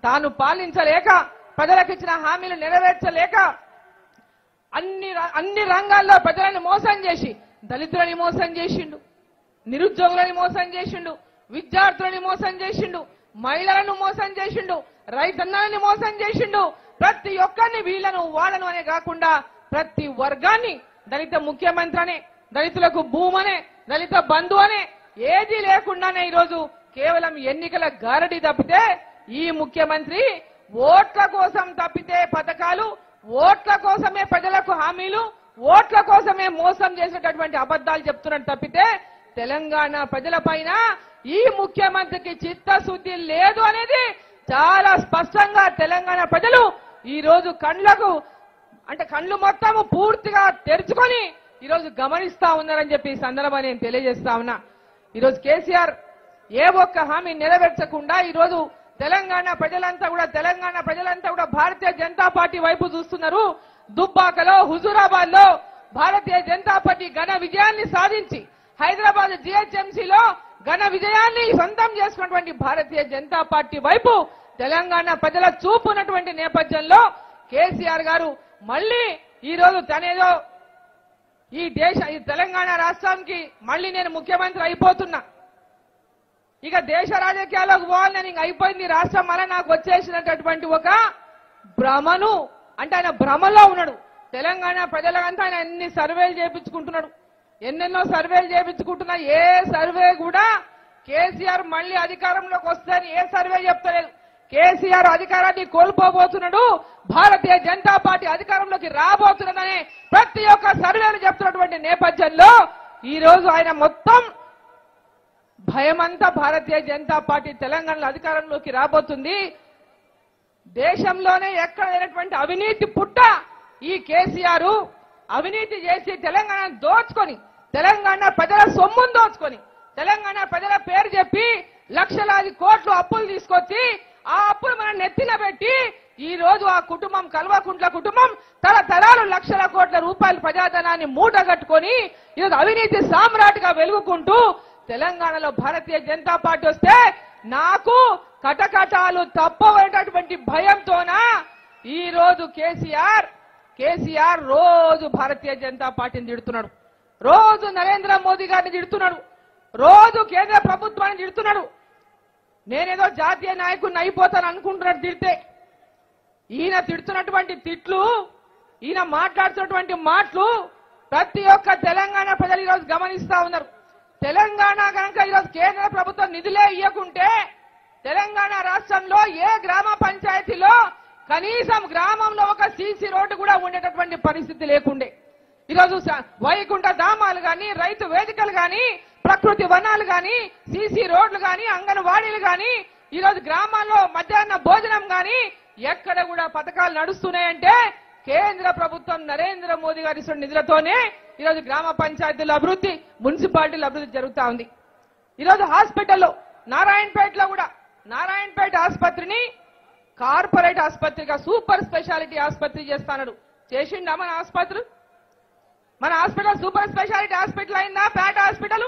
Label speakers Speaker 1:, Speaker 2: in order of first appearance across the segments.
Speaker 1: తాను పాలించలేక ప్రజలకు ఇచ్చిన హామీలు నెరవేర్చలేక అన్ని ర- అన్ని రంగాల్లో ప్రజలను మోసం చేసి దళితులని మోసం చేసిండు నిరుద్యోగులని మోసం చేసిండు విద్యార్థులని మోసం చేసిండు మహిళలను మోసం చేసిండు రైతన్నలని మోసం చేసిండు ప్రతి ఒక్కరిని వీళ్ళను వాళ్ళను అనే కాకుండా ప్రతి వర్గాన్ని దళిత ముఖ్యమంత్రి అనే దళితులకు భూమనే దళిత బంధు అనే ఏది లేకుండానే ఈరోజు కేవలం ఎన్నికల గారడి తప్పితే ఈ ముఖ్యమంత్రి ఓట్ల కోసం తప్పితే పథకాలు ఓట్ల కోసమే ప్రజలకు హామీలు ఓట్ల కోసమే మోసం చేసేటటువంటి అబద్ధాలు చెప్తున్నట్టు తప్పితే తెలంగాణ ప్రజల పైన ఈ ముఖ్యమంత్రికి చిత్తశుద్ధి లేదు అనేది చాలా స్పష్టంగా తెలంగాణ ప్రజలు ఈ రోజు కండ్లకు అంటే కళ్ళు మొత్తము పూర్తిగా తెరుచుకొని ఈరోజు గమనిస్తా ఉన్నారని చెప్పి ఈ సందర్భాన్ని నేను తెలియజేస్తా ఉన్నా ఈరోజు కేసీఆర్ ఏ ఒక్క హామీ నెరవేర్చకుండా ఈరోజు తెలంగాణ ప్రజలంతా కూడా తెలంగాణ ప్రజలంతా కూడా భారతీయ జనతా పార్టీ వైపు చూస్తున్నారు దుబ్బాకలో హుజూరాబాద్ లో భారతీయ జనతా పార్టీ ఘన విజయాన్ని సాధించి హైదరాబాద్ జిహెచ్ఎంసీలో ఘన విజయాన్ని సొంతం చేసుకున్నటువంటి భారతీయ జనతా పార్టీ వైపు తెలంగాణ ప్రజల చూపు ఉన్నటువంటి నేపథ్యంలో కేసీఆర్ గారు మళ్ళీ ఈ రోజు తనేదో ఈ దేశ ఈ తెలంగాణ రాష్ట్రానికి మళ్ళీ నేను ముఖ్యమంత్రి అయిపోతున్నా ఇక దేశ రాజకీయాల్లోకి పోవాలని ఇంక అయిపోయింది రాష్ట్రం మళ్ళీ నాకు వచ్చేసినటువంటి ఒక భ్రమను అంటే ఆయన భ్రమలో ఉన్నాడు తెలంగాణ ప్రజలకంతా ఆయన ఎన్ని సర్వేలు చేపించుకుంటున్నాడు ఎన్నెన్నో సర్వేలు చేపించుకుంటున్నా ఏ సర్వే కూడా కేసీఆర్ మళ్ళీ అధికారంలోకి వస్తారని ఏ సర్వే చెప్తలేదు కేసీఆర్ అధికారాన్ని కోల్పోబోతున్నాడు భారతీయ జనతా పార్టీ అధికారంలోకి రాబోతున్నదనే ప్రతి ఒక్క సర్వేలు చెప్తున్నటువంటి నేపథ్యంలో ఈ రోజు ఆయన మొత్తం భయమంతా భారతీయ జనతా పార్టీ తెలంగాణలో అధికారంలోకి రాబోతుంది దేశంలోనే ఎక్కడ లేనటువంటి అవినీతి పుట్ట ఈ కేసీఆర్ అవినీతి చేసి తెలంగాణ దోచుకొని తెలంగాణ ప్రజల సొమ్మును దోచుకొని తెలంగాణ ప్రజల పేరు చెప్పి లక్షలాది కోట్లు అప్పులు తీసుకొచ్చి ఆ అప్పులు మనం నెత్తిన పెట్టి ఈ రోజు ఆ కుటుంబం కల్వకుంట్ల కుటుంబం తరతరాలు లక్షల కోట్ల రూపాయల ప్రజాధనాన్ని మూట కట్టుకొని ఈరోజు అవినీతి సామ్రాట్గా వెలుగుకుంటూ తెలంగాణలో భారతీయ జనతా పార్టీ వస్తే నాకు కటకటాలు తప్పవనేటటువంటి భయంతోనా ఈ రోజు కేసీఆర్ కేసీఆర్ రోజు భారతీయ జనతా పార్టీని తిడుతున్నాడు రోజు నరేంద్ర మోదీ గారిని తిడుతున్నాడు రోజు కేంద్ర ప్రభుత్వాన్ని తిడుతున్నాడు నేనేదో జాతీయ నాయకుడిని అయిపోతాను అనుకుంటున్నట్టు తిడితే ఈయన తిడుతున్నటువంటి తిట్లు ఈయన మాట్లాడుతున్నటువంటి మాటలు ప్రతి ఒక్క తెలంగాణ ప్రజలు ఈరోజు గమనిస్తా ఉన్నారు తెలంగాణ కనుక ఈరోజు కేంద్ర ప్రభుత్వం నిధులే ఇవ్వకుంటే తెలంగాణ రాష్ట్రంలో ఏ గ్రామ పంచాయతీలో కనీసం గ్రామంలో ఒక సీసీ రోడ్డు కూడా ఉండేటటువంటి పరిస్థితి లేకుండే ఈరోజు స- వైకుంఠ ధామాలు గాని రైతు వేదికలు గాని ప్రకృతి వనాలు గాని సీసీ రోడ్లు గాని అంగన్వాడీలు గాని ఈరోజు గ్రామాల్లో మధ్యాహ్న భోజనం గాని ఎక్కడ కూడా పథకాలు నడుస్తున్నాయంటే కేంద్ర ప్రభుత్వం నరేంద్ర మోదీ గారి ఇస్తున్న నిధులతోనే ఈరోజు గ్రామ పంచాయతీల అభివృద్ధి మున్సిపాలిటీల అభివృద్ధి జరుగుతా ఉంది ఈరోజు హాస్పిటల్లో నారాయణపేటలో కూడా నారాయణపేట ఆసుపత్రిని కార్పొరేట్ ఆసుపత్రిగా సూపర్ స్పెషాలిటీ ఆసుపత్రి చేస్తానడు చేసిండా మన ఆసుపత్రి మన హాస్పిటల్ సూపర్ స్పెషాలిటీ హాస్పిటల్ అయిందా పేట హాస్పిటల్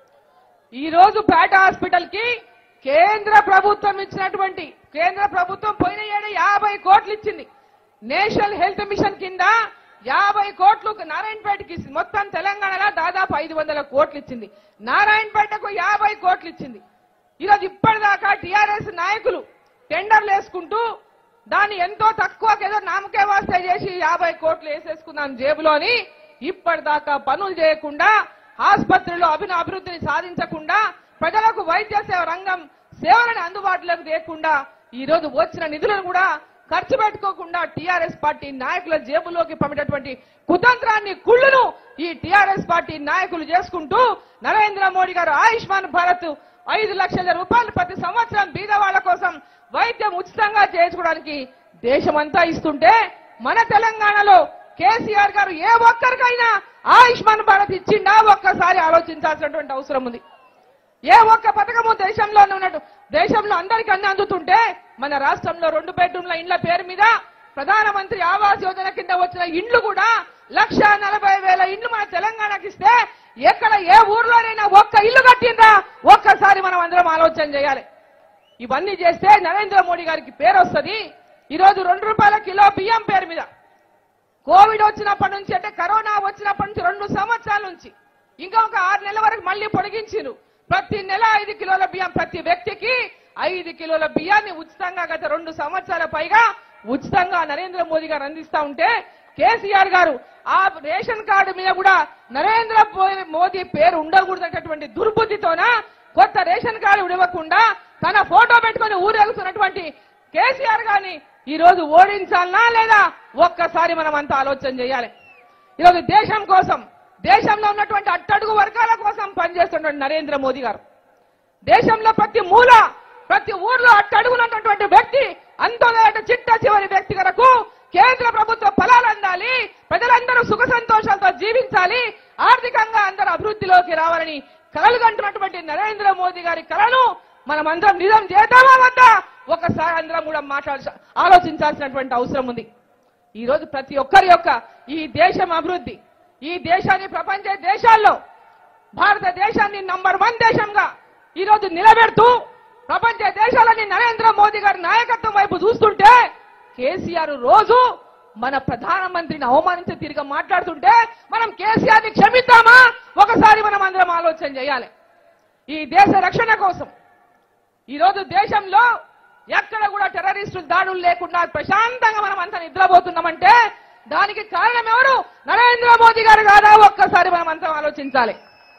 Speaker 1: ఈ రోజు పేట హాస్పిటల్ కి కేంద్ర ప్రభుత్వం ఇచ్చినటువంటి కేంద్ర ప్రభుత్వం పోయిన ఏడు యాభై కోట్లు ఇచ్చింది నేషనల్ హెల్త్ మిషన్ కింద యాభై కోట్లు నారాయణపేటకి ఇచ్చింది. మొత్తం తెలంగాణలో దాదాపు ఐదు వందల కోట్లు ఇచ్చింది నారాయణపేటకు యాభై కోట్లు ఇచ్చింది ఈరోజు ఇప్పటిదాకా టిఆర్ఎస్ నాయకులు టెండర్లు వేసుకుంటూ దాన్ని ఎంతో తక్కువకి ఏదో నామకే వాస్తే చేసి యాభై కోట్లు వేసేసుకున్నాం జేబులో అని ఇప్పటిదాకా పనులు చేయకుండా ఆసుపత్రిలో అభిన అభివృద్ధిని సాధించకుండా ప్రజలకు వైద్య సేవ రంగం సేవలను అందుబాటులోకి లేకుండా ఈ రోజు వచ్చిన నిధులను కూడా ఖర్చు పెట్టుకోకుండా టీఆర్ఎస్ పార్టీ నాయకుల జేబులోకి పంపేటటువంటి కుతంత్రాన్ని కుళ్ళును ఈ టీఆర్ఎస్ పార్టీ నాయకులు చేసుకుంటూ నరేంద్ర మోడీ గారు ఆయుష్మాన్ భారత్ ఐదు లక్షల రూపాయలు ప్రతి సంవత్సరం బీద వాళ్ళ కోసం వైద్యం ఉచితంగా చేయించుకోవడానికి దేశమంతా ఇస్తుంటే మన తెలంగాణలో కేసీఆర్ గారు ఏ ఒక్కరికైనా ఆయుష్మాన్ భారత్ ఇచ్చిండా ఒక్కసారి ఆలోచించాల్సినటువంటి అవసరం ఉంది ఏ ఒక్క పథకము దేశంలో ఉన్నట్టు దేశంలో అందరికీ అన్ని అందుతుంటే మన రాష్ట్రంలో రెండు బెడ్రూమ్ల ఇండ్ల పేరు మీద ప్రధానమంత్రి ఆవాస్ యోజన కింద వచ్చిన ఇండ్లు కూడా లక్ష నలభై వేల ఇండ్లు మన తెలంగాణకి ఇస్తే ఎక్కడ ఏ ఊర్లోనైనా ఒక్క ఇల్లు కట్టిందా ఒక్కసారి మనం అందరం ఆలోచన చేయాలి ఇవన్నీ చేస్తే నరేంద్ర మోడీ గారికి పేరు వస్తుంది ఈరోజు రెండు రూపాయల కిలో బియ్యం పేరు మీద కోవిడ్ వచ్చినప్పటి నుంచి అంటే కరోనా వచ్చినప్పటి నుంచి రెండు సంవత్సరాల నుంచి ఇంకా ఒక ఆరు నెలల వరకు మళ్ళీ పొడిగించారు ప్రతి నెల ఐదు కిలోల బియ్యం ప్రతి వ్యక్తికి ఐదు కిలోల బియ్యాన్ని ఉచితంగా గత రెండు సంవత్సరాల పైగా ఉచితంగా నరేంద్ర మోదీ గారు అందిస్తా ఉంటే కేసీఆర్ గారు ఆ రేషన్ కార్డు మీద కూడా నరేంద్ర మో- మోదీ పేరు ఉండకూడదనేటటువంటి దుర్బుద్ధితోన కొత్త రేషన్ కార్డు ఇవ్వకుండా తన ఫోటో పెట్టుకొని ఊరేగుతున్నటువంటి కేసీఆర్ గారిని ఈ రోజు ఓడించాలనా లేదా ఒక్కసారి మనం అంతా ఆలోచన చేయాలి ఈరోజు దేశం కోసం దేశంలో ఉన్నటువంటి అట్టడుగు వర్గాల కోసం పనిచేస్తున్నటువంటి నరేంద్ర మోదీ గారు దేశంలో ప్రతి మూల ప్రతి ఊర్లో అట్టడుగునటువంటి వ్యక్తి అంతోదట చిట్ట చివరి వ్యక్తి వరకు కేంద్ర ప్రభుత్వ ఫలాలు అందాలి ప్రజలందరూ సుఖ సంతోషాలతో జీవించాలి ఆర్థికంగా అందరూ అభివృద్ధిలోకి రావాలని కలలుగంటున్నటువంటి నరేంద్ర మోదీ గారి కలను మనం అందరం నిజం చేద్దామా వద్దా ఒకసారి అందరం కూడా మాట్లాడ ఆలోచించాల్సినటువంటి అవసరం ఉంది ఈ రోజు ప్రతి ఒక్కరి యొక్క ఈ దేశం అభివృద్ధి ఈ దేశాన్ని ప్రపంచ దేశాల్లో భారతదేశాన్ని నంబర్ వన్ దేశంగా ఈ రోజు నిలబెడుతూ ప్రపంచ దేశాలని నరేంద్ర మోదీ గారి నాయకత్వం వైపు చూస్తుంటే కేసీఆర్ రోజు మన ప్రధానమంత్రిని అవమానించి తిరిగి మాట్లాడుతుంటే మనం కేసీఆర్ ని క్షమిద్దామా ఒకసారి మనం అందరం ఆలోచన చేయాలి ఈ దేశ రక్షణ కోసం ఈ రోజు దేశంలో ఎక్కడ కూడా టెర్రరిస్టులు దాడులు లేకుండా ప్రశాంతంగా మనం అంతా నిద్రపోతున్నామంటే దానికి కారణం ఎవరు నరేంద్ర మోదీ గారు కాదా ఒక్కసారి మనం అంతా ఆలోచించాలి